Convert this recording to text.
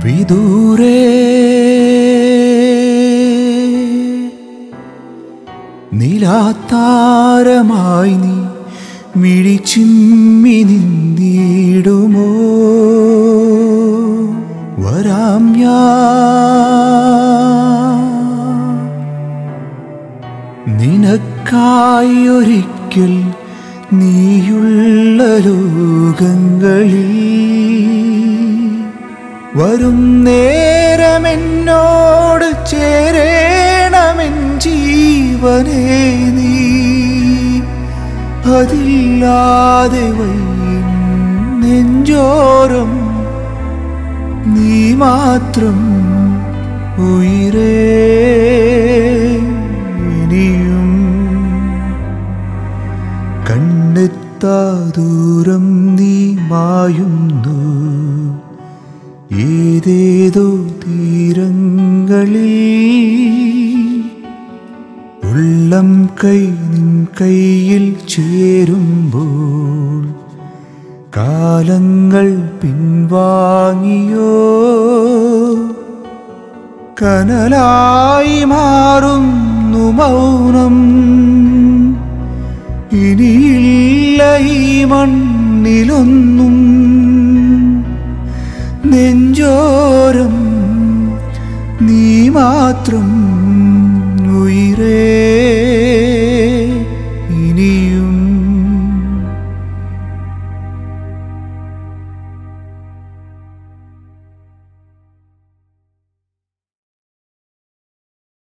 വിദൂരേ നിലാത്താരമായി നീ മിഴിച്ചിമ്മി നിന്നിടുമോ വരാം ഞാൻ നിനക്കായൊരിക്കൽ നീയുള്ള ലോകങ്ങളിൽ വരും നേരമെന്നോട് ചേരേണമെൻ ജീവനേ നീ അതില്ലാതെ വയ്യും നെഞ്ചോരം നീ മാത്രം ഉയരേ ഇനിയും കണ്ണെത്താ ദൂരം നീ മായുന്നു ഏതേതോ തീരങ്ങളിൽ ഉള്ളം കൈ നിൻ കയ്യിൽ ചേരുമ്പോൾ കാലങ്ങൾ പിൻവാങ്ങിയോ കനലായി മാറുന്നു മൗനം ഇനിയില്ല ഈ മണ്ണിലൊന്നും നെഞ്ചോരം നീ മാത്രം ഉയരേ